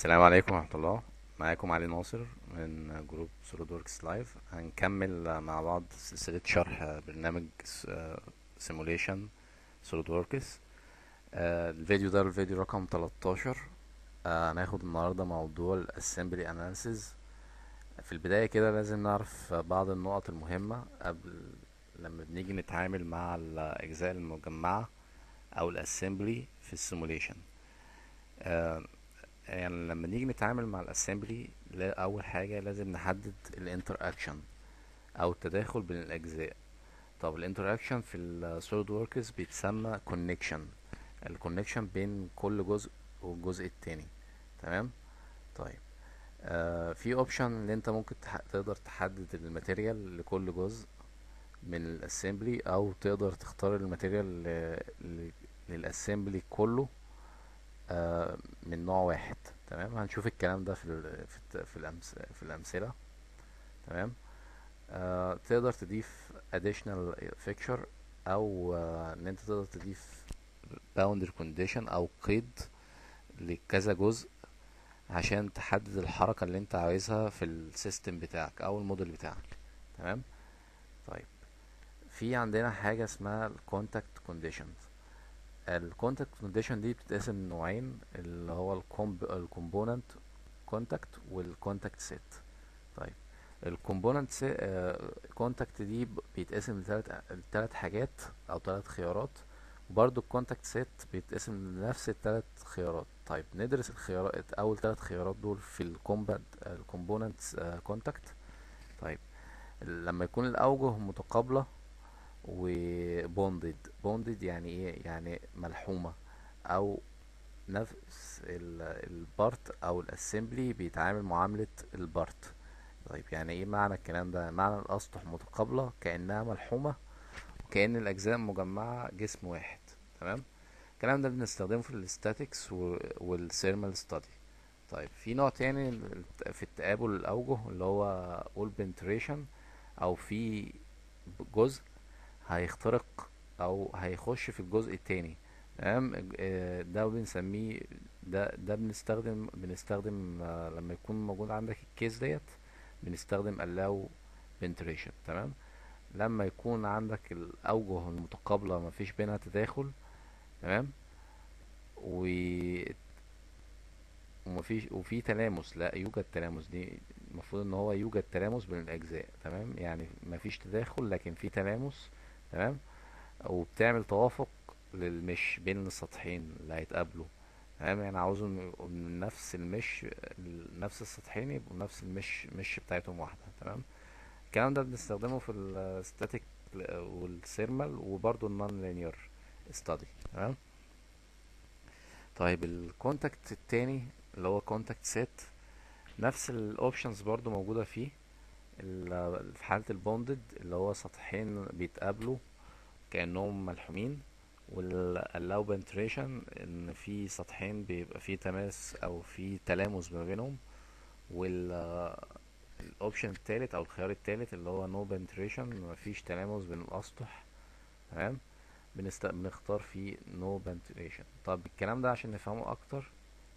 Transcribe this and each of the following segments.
السلام عليكم ورحمة الله معاكم علي ناصر من جروب سوليد وركس لايف هنكمل مع بعض سلسلة شرح برنامج سيموليشن سوليد وركس الفيديو ده الفيديو رقم 13 آه، هناخد النهاردة موضوع الاسمبلي اناليسيز في البداية كده لازم نعرف بعض النقط المهمة قبل لما بنيجي نتعامل مع الأجزاء المجمعة أو الاسمبلي في السيموليشن يعني لما نيجي نتعامل مع الاسمبلي اول حاجه لازم نحدد الانتر اكشن او التداخل بين الاجزاء طب الانتر اكشن في السوليد وركس بيتسمى كونكشن الكونكشن بين كل جزء والجزء التاني تمام طيب آه في اوبشن ان انت ممكن تح تقدر تحدد الماتيريال لكل جزء من الاسمبلي او تقدر تختار الماتيريال للاسمبلي كله آه من نوع واحد تمام هنشوف الكلام ده في ال في في, الأمس في الأمثلة تمام آه تقدر تضيف additional fixture أو آه إن أنت تقدر تضيف boundary condition أو قيد لكذا جزء عشان تحدد الحركة اللي أنت عايزها في السيستم بتاعك أو الموديل بتاعك تمام طيب في عندنا حاجة اسمها الكونتاكت كونديشنز الكونتاكت كونديشن دي بتتقسم نوعين اللي هو الكومبوننت كونتاكت والكونتاكت سيت طيب الكومبوننت كونتاكت دي بيتقسم لثلاث لثلاث حاجات او ثلاث خيارات وبرضو الكونتاكت سيت بيتقسم لنفس الثلاث خيارات طيب ندرس الخيارات اول ثلاث خيارات دول في الكومبوننت كونتاكت طيب لما يكون الاوجه متقابله وبوندد بوندد يعني ايه يعني ملحومة او نفس البارت او الاسمبلي بيتعامل معاملة البارت طيب يعني ايه معنى الكلام ده معنى الاسطح متقابلة كأنها ملحومة وكأن الاجزاء مجمعة جسم واحد تمام الكلام ده بنستخدمه في الاستاتيكس والثيرمال ستادي طيب في نوع تاني في التقابل الاوجه اللي هو all penetration او في جزء هيخترق او هيخش في الجزء التاني تمام ده بنسميه ده ده بنستخدم بنستخدم لما يكون موجود عندك الكيس ديت بنستخدم allow penetration تمام لما يكون عندك الاوجه المتقابله مفيش بينها تداخل تمام و ومفيش وفي تلامس لا يوجد تلامس دي المفروض ان هو يوجد تلامس بين الاجزاء تمام يعني مفيش تداخل لكن في تلامس تمام وبتعمل توافق للمش بين السطحين اللي هيتقابلوا تمام يعني عاوزهم من نفس المش نفس السطحين يبقوا نفس المش مش بتاعتهم واحدة تمام الكلام ده بنستخدمه في الستاتيك والثيرمال وبرضه النون لينير ستادي تمام طيب الكونتاكت التاني اللي هو كونتاكت سيت نفس الاوبشنز برضو موجودة فيه في حالة البوندد اللي هو سطحين بيتقابلوا كأنهم ملحومين والالو بنتريشن ان في سطحين بيبقى فيه تماس او في تلامس ما بينهم وال الاوبشن التالت او الخيار التالت اللي هو نو بنتريشن مفيش تلامس بين الاسطح تمام بنست... بنختار فيه نو بنتريشن طب الكلام ده عشان نفهمه اكتر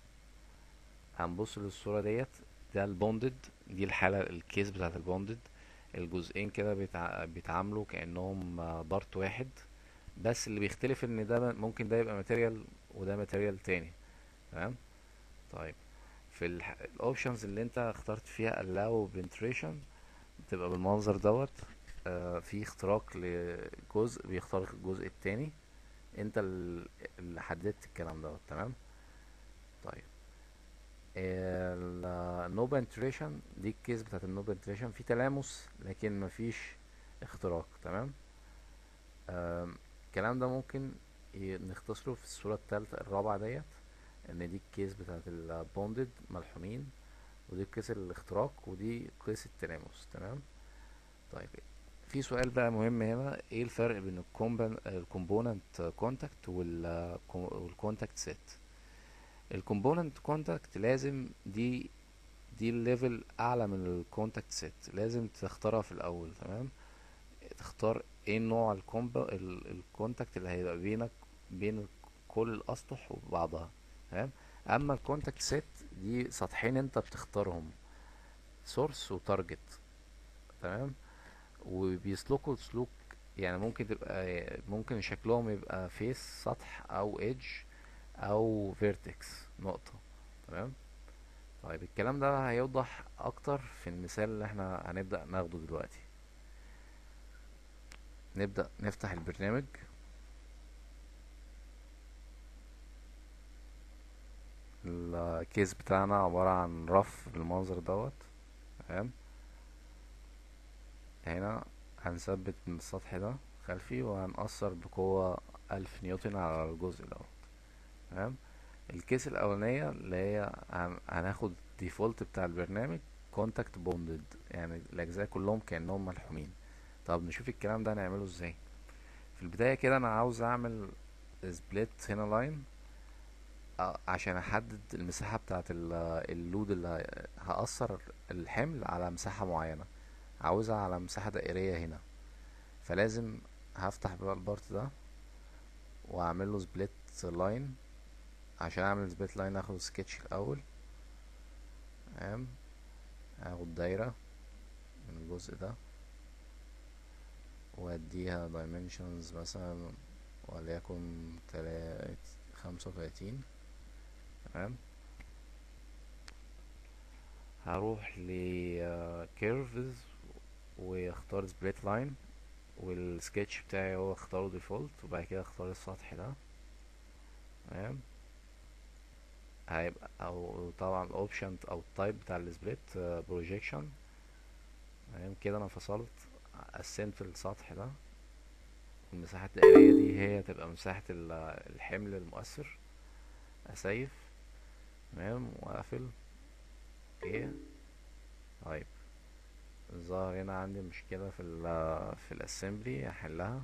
هنبص للصورة ديت ده البوندد دي الحالة الكيس بتاعت البوندد الجزئين كده بيتع... بيتعاملوا كأنهم بارت واحد بس اللي بيختلف ان ده ممكن ده يبقى ماتيريال وده ماتيريال تاني تمام طيب في الاوبشنز اللي انت اخترت فيها allow penetration بتبقى بالمنظر دوت آه في اختراق لجزء بيخترق الجزء التاني انت اللي حددت الكلام دوت تمام طيب النو بنتريشن دي الكيس بتاعت النو بنتريشن في تلامس لكن مفيش اختراق تمام الكلام ده ممكن نختصره في الصورة التالتة الرابعة ديت ان دي الكيس بتاعت البوندد ملحومين ودي كيس الاختراق ودي قيس التلامس تمام طيب في سؤال بقى مهم هنا ايه الفرق بين الكومبوننت كونتاكت والكونتاكت سيت الكومبوننت كونتاكت لازم دي دي الليفل اعلى من الكونتاكت سيت لازم تختارها في الاول تمام تختار ايه نوع الكونتاكت اللي هيبقى بينك بين كل الاسطح وبعضها تمام اما الكونتاكت سيت دي سطحين انت بتختارهم سورس وتارجت تمام وبيسلكوا سلوك يعني ممكن تبقى ممكن شكلهم يبقى فيس سطح او ايدج او فيرتكس نقطة تمام طيب الكلام ده هيوضح اكتر في المثال اللي احنا هنبدأ ناخده دلوقتي نبدأ نفتح البرنامج الكيس بتاعنا عبارة عن رف بالمنظر دوت تمام هنا هنثبت من السطح ده خلفي وهنأثر بقوة ألف نيوتن على الجزء دوت تمام الكيس الأولانية اللي هي هن- هناخد الديفولت بتاع البرنامج كونتاكت بوندد يعني الأجزاء كلهم كأنهم ملحومين طب نشوف الكلام ده هنعمله ازاي في البداية كده أنا عاوز أعمل سبليت هنا لاين عشان أحدد المساحة بتاعة ال- اللود اللي ه- هأثر الحمل على مساحة معينة عاوزها على مساحة دائرية هنا فلازم هفتح بقى البارت ده واعمل له سبليت لاين عشان اعمل سبليت لاين اخد سكتش الاول تمام اخد دايرة من الجزء ده واديها dimensions مثلا وليكن تلات خمسة وتلاتين تمام هروح ل كيرفز واختار سبليت لاين والسكتش بتاعي هو اختاره ديفولت وبعد كده اختار السطح ده تمام هيبقى او طبعا الاوبشن او التايب بتاع السبليت بروجيكشن تمام كده انا فصلت قسمت السطح ده المساحة الدائرية دي هي تبقى مساحة ال- الحمل المؤثر اسيف تمام واقفل اوكي طيب ظهر هنا عندي مشكلة في ال في الاسمبلي هحلها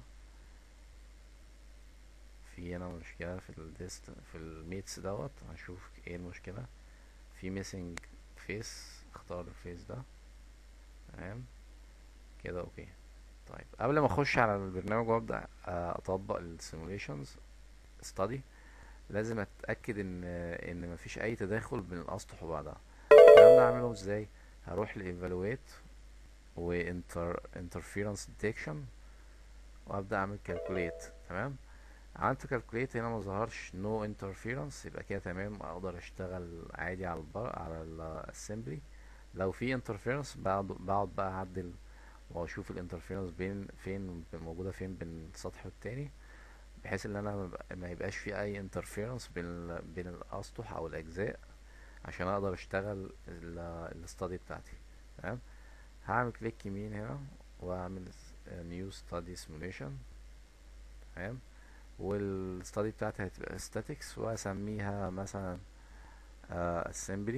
في هنا مشكلة في الديست في الميتس دوت هشوف ايه المشكلة في ميسنج فيس اختار الفيس ده تمام كده اوكي طيب قبل ما اخش على البرنامج وابدا آه، اطبق السيموليشنز ستادي لازم اتاكد ان ان مفيش اي تداخل بين الاسطح وبعضها الكلام ده اعمله ازاي هروح لايفالويت وانتر انترفيرنس ديتكشن وابدا اعمل كالكوليت تمام عملت كالكوليت هنا ما ظهرش نو انترفيرنس يبقى كده تمام اقدر اشتغل عادي على البر على الاسمبلي لو في انترفيرنس بقعد بقعد بقى اعدل واشوف الانترفيرنس بين فين موجوده فين بين السطح والتاني بحيث ان انا ما يبقى- ما يبقاش في اي انترفيرنس بين ال- بين الاسطح او الاجزاء عشان اقدر اشتغل الاستادي بتاعتي تمام هعمل كليك يمين هنا واعمل نيو ستادي سيموليشن تمام والستادي بتاعتي هتبقى statics واسميها مثلا آه assembly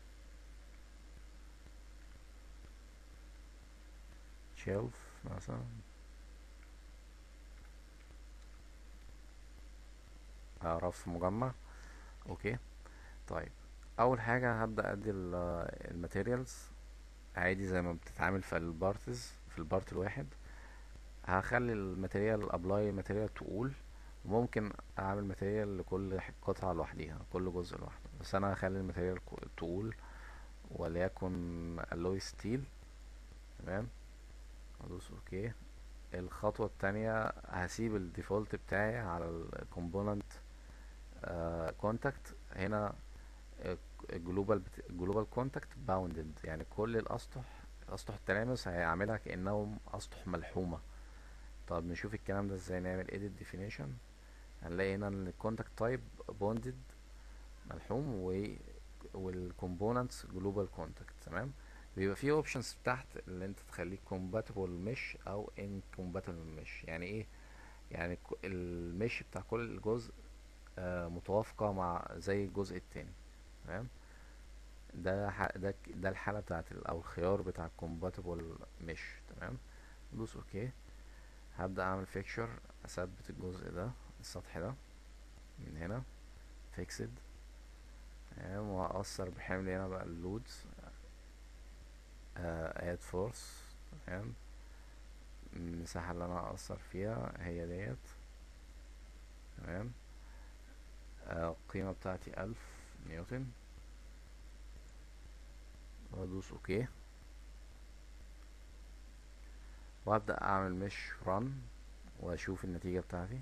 shelf مثلا آه رف مجمع اوكي طيب اول حاجة هبدأ ادي الماتيريالز عادي زي ما بتتعامل في البارتز في البارت الواحد هخلي الماتيريال ابلاي ماتيريال تقول وممكن اعمل ماتيريال لكل ح- قطعة لوحديها كل جزء لوحده بس انا هخلي الماتيريال كو- تقول وليكن الوي ستيل تمام ادوس اوكي الخطوة التانية هسيب الديفولت بتاعي على الكومبوننت كونتاكت هنا الجلوبال الجلوبال كونتاكت باوندد يعني كل الاسطح اسطح التلامس هيعملها كانهم اسطح ملحومه طب نشوف الكلام ده ازاي نعمل edit definition هنلاقي هنا ان الكونتاكت تايب bonded ملحوم و والكومبوننتس جلوبال كونتاكت تمام بيبقى فيه اوبشنز تحت اللي انت تخليه compatible mesh او incompatible mesh يعني ايه يعني ك- المش بتاع كل جزء آه، متوافقة مع زي الجزء التاني تمام ده ح- ده ك- ده الحالة بتاعت ال- او الخيار بتاع compatible mesh تمام ندوس اوكي هبدأ اعمل فيكشر اثبت الجزء ده السطح ده من هنا فيكسد تمام واقصر بحمل هنا بقى اللودز اد فورس تمام المساحة اللي انا اقصر فيها هي ديت تمام آه، القيمة بتاعتي ألف نيوتن وادوس اوكي وابدأ اعمل مش رن واشوف النتيجة بتاعتي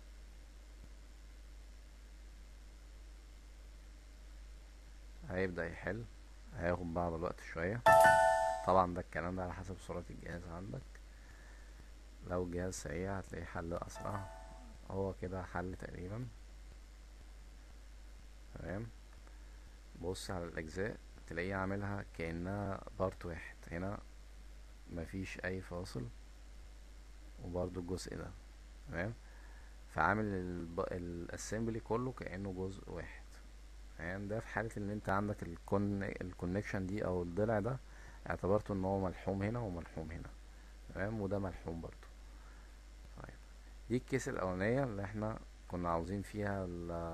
هيبدأ يحل هياخد بعض الوقت شوية طبعا ده الكلام ده على حسب سرعة الجهاز عندك لو الجهاز سريع هتلاقيه حل اسرع هو كده حل تقريبا تمام بص على الاجزاء تلاقيه عاملها كأنها بارت واحد هنا مفيش اي فاصل وبرضو الجزء ده تمام فعامل الاسمبلي كله كأنه جزء واحد يعني ده في حالة ان انت عندك الكون الكونكشن دي او الضلع ده اعتبرته ان هو ملحوم هنا وملحوم هنا تمام وده ملحوم برضو طيب دي الكيس الاولانية اللي احنا كنا عاوزين فيها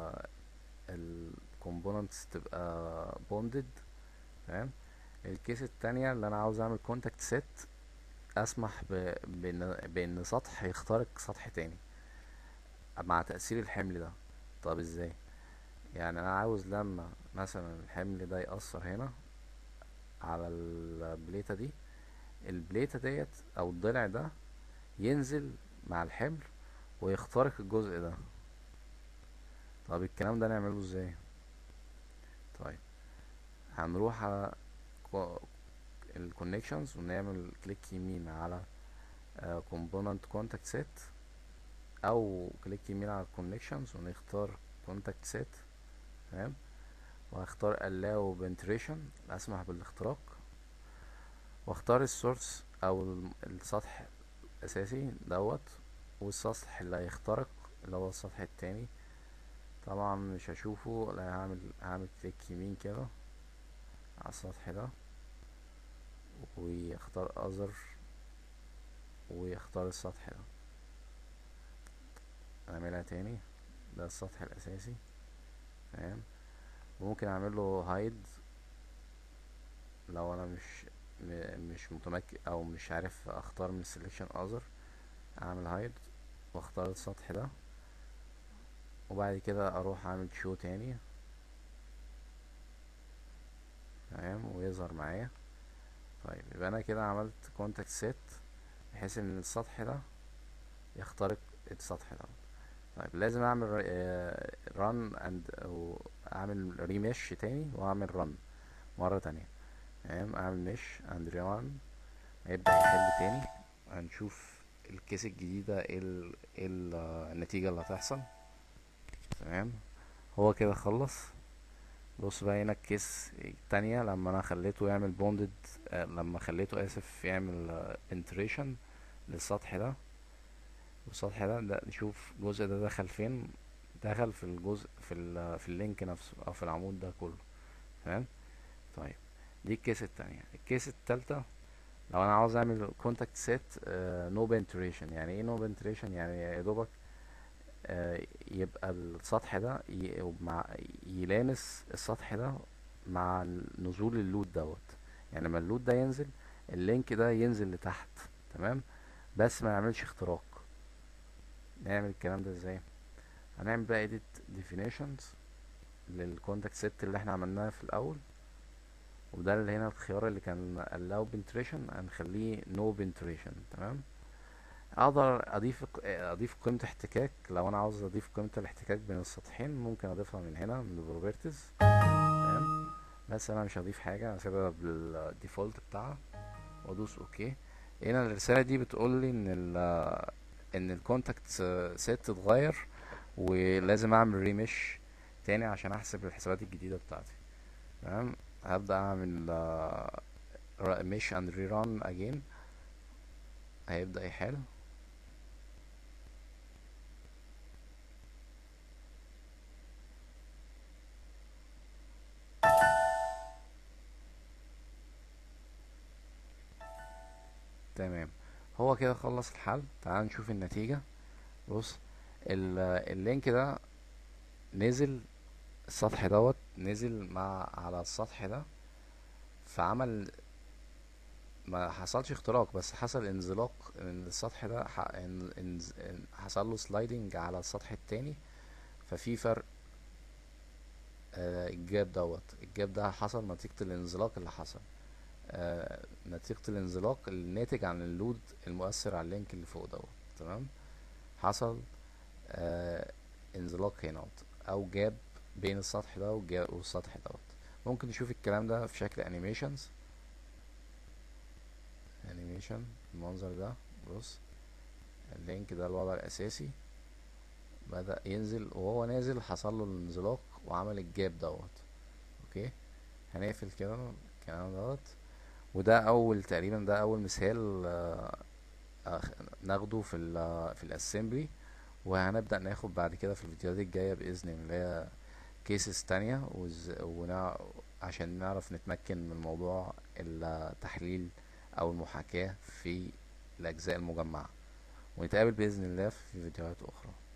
الكومبوننتس تبقى بوندد تمام الكيس التانية اللي انا عاوز اعمل كونتاكت سيت اسمح ب... بان بان سطح يخترق سطح تاني مع تأثير الحمل ده طب ازاي يعني انا عاوز لما مثلا الحمل ده يأثر هنا على البليتة دي البليتة ديت او الضلع ده ينزل مع الحمل ويخترق الجزء ده طب الكلام ده نعمله ازاي طيب هنروح على الكونكشنز ونعمل كليك يمين على كومبوننت كونتاكت سيت او كليك يمين على الكونكشنز ونختار كونتاكت سيت تمام وهختار allow penetration اسمح بالاختراق واختار السورس او السطح الاساسي دوت والسطح اللي هيخترق اللي هو السطح التاني طبعا مش هشوفه لا هعمل هعمل كليك يمين كده على السطح ده ويختار other ويختار السطح ده اعملها تاني ده السطح الاساسي تمام وممكن اعمل له هايد لو انا مش مش متمكن او مش عارف اختار من selection other اعمل هايد واختار السطح ده وبعد كده اروح اعمل شو تاني تمام ويظهر معايا طيب يبقى انا كده عملت كونتاكت سيت بحيث ان السطح ده يخترق السطح ده طيب لازم اعمل ران اند او اعمل ريمش تاني واعمل رن مرة تانية تمام اعمل مش اند ران هيبدأ يحل تاني هنشوف الكيس الجديدة ايه النتيجة اللي هتحصل تمام هو كده خلص بص بقى هنا الكيس التانية لما انا خليته يعمل بوندد آه لما خليته اسف يعمل بنتريشن للسطح ده والسطح ده, ده نشوف الجزء ده دخل فين دخل في الجزء في ال في اللينك نفسه او في العمود ده كله تمام طيب دي الكيس التانية الكيس التالتة لو انا عاوز اعمل كونتاكت سيت نو بنتريشن يعني ايه نو بنتريشن يعني يا دوبك آه يبقى السطح ده مع يلامس السطح ده مع نزول اللود دوت يعني لما اللود ده ينزل اللينك ده ينزل لتحت تمام بس ما يعملش اختراق نعمل الكلام ده ازاي هنعمل بقى edit definitions للكونتاكت سيت اللي احنا عملناها في الاول وده اللي هنا الخيار اللي كان allow penetration هنخليه no penetration تمام اقدر اضيف اضيف قيمة احتكاك لو انا عاوز اضيف قيمة الاحتكاك بين السطحين ممكن اضيفها من هنا من البروبرتيز تمام بس انا مش هضيف حاجة هسيبها بالديفولت بتاعها وادوس اوكي هنا الرسالة دي بتقول لي ان ال ان الكونتاكت سيت اتغير ولازم اعمل ريمش تاني عشان احسب الحسابات الجديدة بتاعتي تمام هبدأ اعمل مش اند ري ران اجين هيبدأ يحل تمام هو كده خلص الحل تعال نشوف النتيجة بص اللينك ده نزل السطح دوت نزل مع على السطح ده فعمل ما حصلش اختراق بس حصل انزلاق ان السطح ده حصل له سلايدنج على السطح التاني ففي فرق آه، الجاب دوت الجاب ده حصل نتيجة الانزلاق اللي حصل آه، نتيجة الانزلاق الناتج عن اللود المؤثر على اللينك اللي فوق دوت تمام حصل آه انزلاق هنا او جاب بين السطح ده والجا- والسطح دوت ممكن نشوف الكلام ده في شكل انيميشنز انيميشن المنظر ده بص اللينك ده الوضع الاساسي بدأ ينزل وهو نازل حصل له الانزلاق وعمل الجاب دوت اوكي هنقفل كده الكلام دوت وده اول تقريبا ده اول مثال آه، آه، ناخده في ال في الاسمبلي وهنبدأ ناخد بعد كده في الفيديوهات الجاية بإذن الله كيسز تانية وز... ونع... عشان نعرف نتمكن من موضوع التحليل أو المحاكاة في الأجزاء المجمعة ونتقابل بإذن الله في فيديوهات أخرى